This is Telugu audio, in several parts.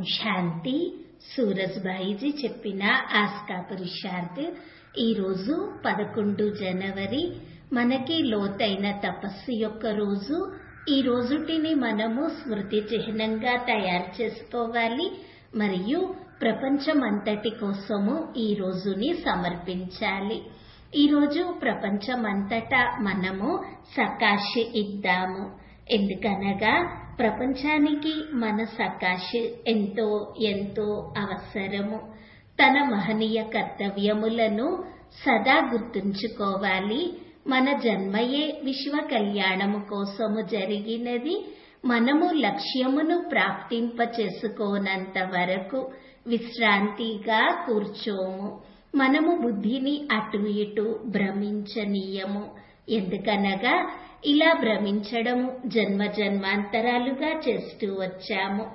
శాంతి సూరజ్భాయిజీ చెప్పిన ఆస్కా పురుషార్థ్ ఈరోజు పదకొండు జనవరి మనకి లోతైన తపస్సు యొక్క రోజు ఈ రోజుటిని మనము స్మృతి చిహ్నంగా తయారు చేసుకోవాలి మరియు ప్రపంచమంతటి కోసము ఈ రోజుని సమర్పించాలి ఈరోజు ప్రపంచమంతటా మనము సకాష్ ఇద్దాము ఎందుకనగా ప్రపంచానికి మన సకాష్ ఎంతో ఎంతో అవసరము తన మహనీయ కర్తవ్యములను సదా గుర్తుంచుకోవాలి మన జన్మయే విశ్వ కళ్యాణము కోసము జరిగినది మనము లక్ష్యమును ప్రాప్తింప చేసుకోనంత వరకు విశ్రాంతిగా కూర్చోము మనము బుద్ధిని అటు ఇటు భ్రమించనీయము ఎందుకనగా ఇలా భ్రమించడము జన్మ జన్మాంతరాలుగా చేస్తూ వచ్చాము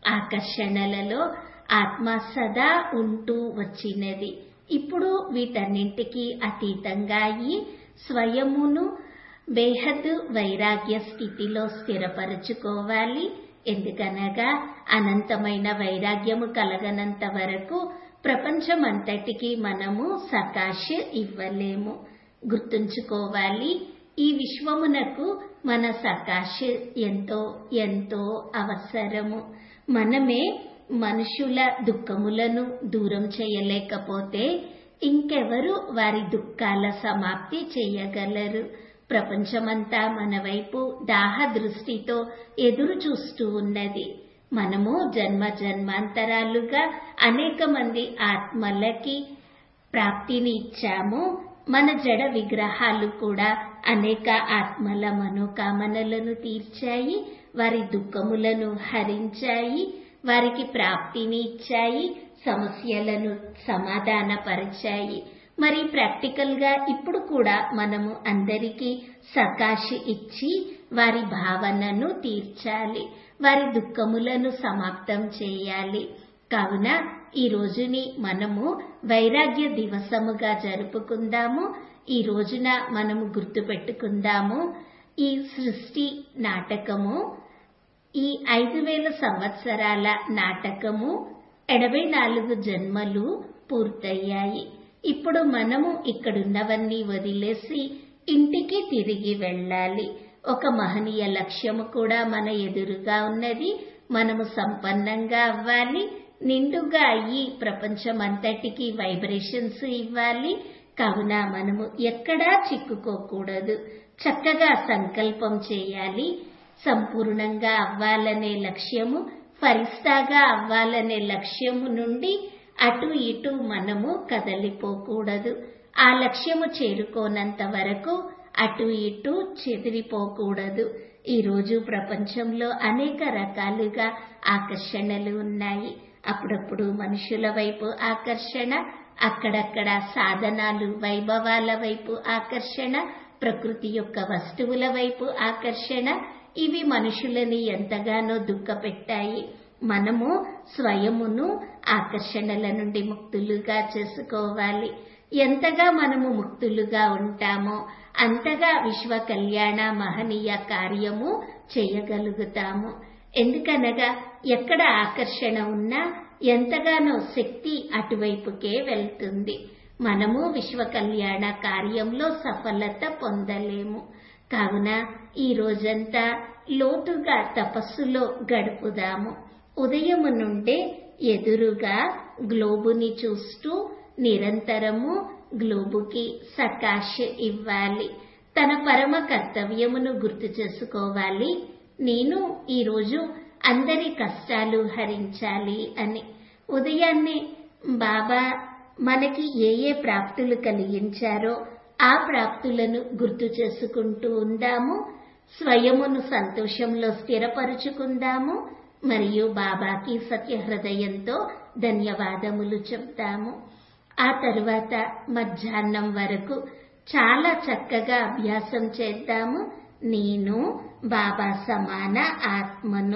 ఆకర్షణలలో ఆత్మ సదా ఉంటూ వచ్చినది ఇప్పుడు వీటన్నింటికి అతీతంగా అయి స్వయమును బేహద్ వైరాగ్య స్థితిలో స్థిరపరచుకోవాలి ఎందుకనగా అనంతమైన వైరాగ్యము కలగనంత వరకు ప్రపంచమంతటికి మనము సకాష్ ఇవ్వలేము గుర్తుంచుకోవాలి ఈ విశ్వమునకు మన సకాష్ ఎంతో ఎంతో అవసరము మనమే మనుషుల దుఃఖములను దూరం చేయలేకపోతే ఇంకెవరు వారి దుఃఖాల సమాప్తి చేయగలరు ప్రపంచమంతా మన వైపు దాహ దృష్టితో ఎదురు చూస్తూ ఉన్నది మనము జన్మ జన్మాంతరాలుగా అనేక మంది ఆత్మలకి ప్రాప్తిని ఇచ్చాము మన జడ విగ్రహాలు కూడా అనేక ఆత్మల మనోకామనలను తీర్చాయి వారి దుఃఖములను హరించాయి వారికి ప్రాప్తిని ఇచ్చాయి సమస్యలను సమాధానపరిచాయి మరి ప్రాక్టికల్ గా ఇప్పుడు కూడా మనము అందరికీ సకాశి ఇచ్చి వారి భావనను తీర్చాలి వారి దుఃఖములను సమాప్తం చేయాలి కావున ఈ రోజుని మనము వైరాగ్య దివసముగా జరుపుకుందాము ఈ రోజున మనము గుర్తు పెట్టుకుందాము ఈ సృష్టి నాటకము ఈ ఐదు వేల సంవత్సరాల నాటకము ఎనభై నాలుగు జన్మలు పూర్తయ్యాయి ఇప్పుడు మనము ఇక్కడున్నవన్నీ వదిలేసి ఇంటికి తిరిగి వెళ్ళాలి ఒక మహనీయ లక్ష్యము కూడా మన ఎదురుగా ఉన్నది మనము సంపన్నంగా అవ్వాలి నిండుగా అయ్యి ప్రపంచమంతటికి వైబ్రేషన్స్ ఇవ్వాలి కావున మనము ఎక్కడా చిక్కుకోకూడదు చక్కగా సంకల్పం చేయాలి సంపూర్ణంగా అవ్వాలనే లక్ష్యము ఫరిస్తాగా అవ్వాలనే లక్ష్యము నుండి అటు ఇటు మనము కదలిపోకూడదు ఆ లక్ష్యము చేరుకోనంత వరకు అటు ఇటు చెదిరిపోకూడదు ఈరోజు ప్రపంచంలో అనేక రకాలుగా ఆకర్షణలు ఉన్నాయి అప్పుడప్పుడు మనుషుల వైపు ఆకర్షణ అక్కడక్కడ సాధనాలు వైభవాల వైపు ఆకర్షణ ప్రకృతి యొక్క వస్తువుల వైపు ఆకర్షణ ఇవి మనుషులని ఎంతగానో దుఃఖపెట్టాయి మనము స్వయమును ఆకర్షణల నుండి ముక్తులుగా చేసుకోవాలి ఎంతగా మనము ముక్తులుగా ఉంటామో అంతగా విశ్వ కళ్యాణ మహనీయ కార్యము చేయగలుగుతాము ఎందుకనగా ఎక్కడ ఆకర్షణ ఉన్నా ఎంతగానో శక్తి అటువైపుకే వెళ్తుంది మనము విశ్వ కళ్యాణ కార్యంలో సఫలత పొందలేము కావున ఈ రోజంతా లోతుగా తపస్సులో గడుపుదాము ఉదయము నుండే ఎదురుగా గ్లోబుని చూస్తూ నిరంతరము గ్లోబుకి సకాష్ ఇవ్వాలి తన పరమ కర్తవ్యమును గుర్తు చేసుకోవాలి నేను ఈరోజు అందరి కష్టాలు హరించాలి అని ఉదయాన్నే బాబా మనకి ఏ ఏ ప్రాప్తులు కలిగించారో ఆ ప్రాప్తులను గుర్తు చేసుకుంటూ ఉందాము స్వయమును సంతోషంలో స్థిరపరుచుకుందాము మరియు బాబాకి సత్య హృదయంతో ధన్యవాదములు చెప్తాము ఆ తరువాత మధ్యాహ్నం వరకు చాలా చక్కగా అభ్యాసం చేద్దాము నేను బాబా సమాన ఆత్మను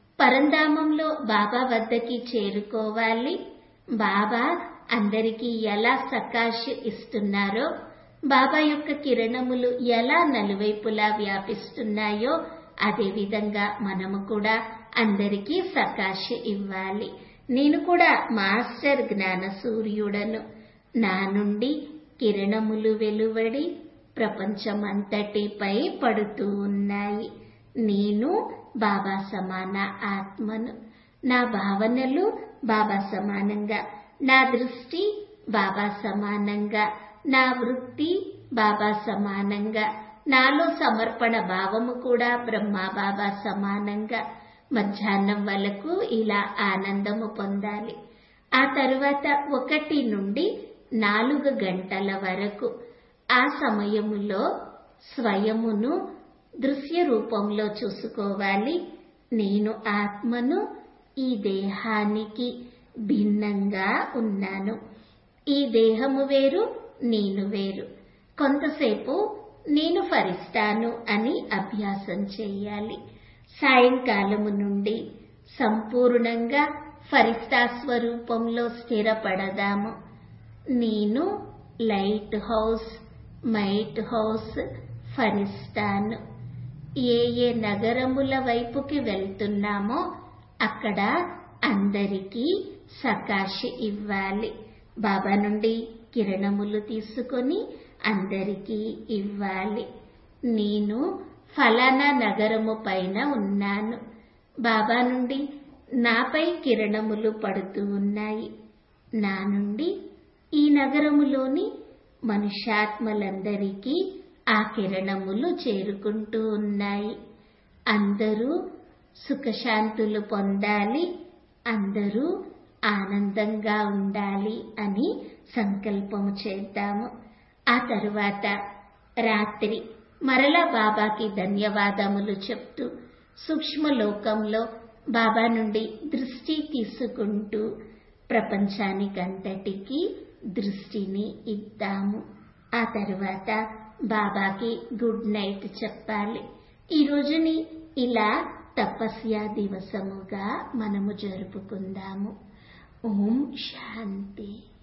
పరంధామంలో బాబా వద్దకి చేరుకోవాలి బాబా అందరికీ ఎలా సకాష్ ఇస్తున్నారో బాబా యొక్క కిరణములు ఎలా నలువైపులా వ్యాపిస్తున్నాయో అదేవిధంగా మనము కూడా అందరికీ సకాశ ఇవ్వాలి నేను కూడా మాస్టర్ జ్ఞాన సూర్యుడను నా నుండి కిరణములు వెలువడి ప్రపంచమంతటిపై పడుతూ ఉన్నాయి నేను బాబా సమాన ఆత్మను నా భావనలు బాబా సమానంగా నా దృష్టి బాబా సమానంగా నా వృత్తి బాబా సమానంగా నాలో సమర్పణ భావము కూడా బ్రహ్మ బాబా సమానంగా మధ్యాహ్నం వరకు ఇలా ఆనందము పొందాలి ఆ తరువాత ఒకటి నుండి నాలుగు గంటల వరకు ఆ సమయములో స్వయమును దృశ్య రూపంలో చూసుకోవాలి నేను ఆత్మను ఈ దేహానికి భిన్నంగా ఉన్నాను ఈ దేహము వేరు నేను వేరు కొంతసేపు నేను ఫరిస్తాను అని అభ్యాసం చేయాలి సాయంకాలము నుండి సంపూర్ణంగా ఫరిస్తా స్వరూపంలో స్థిరపడదాము నేను లైట్ హౌస్ మైట్ హౌస్ ఫరిస్తాను ఏ ఏ నగరముల వైపుకి వెళ్తున్నామో అక్కడ అందరికీ సకాశ ఇవ్వాలి బాబా నుండి కిరణములు తీసుకొని అందరికీ ఇవ్వాలి నేను ఫలానా నగరము పైన ఉన్నాను బాబా నుండి నాపై కిరణములు పడుతూ ఉన్నాయి నా నుండి ఈ నగరములోని మనుష్యాత్మలందరికీ ఆ కిరణములు చేరుకుంటూ ఉన్నాయి అందరూ సుఖశాంతులు పొందాలి అందరూ ఆనందంగా ఉండాలి అని సంకల్పము చేద్దాము ఆ తరువాత రాత్రి మరలా బాబాకి ధన్యవాదములు చెప్తూ సూక్ష్మలోకంలో బాబా నుండి దృష్టి తీసుకుంటూ ప్రపంచానికంతటికీ దృష్టిని ఇద్దాము ఆ తరువాత బాబాకి గుడ్ నైట్ చెప్పాలి ఈ రోజుని ఇలా తపస్యా దివసముగా మనము జరుపుకుందాము ఓం శాంతి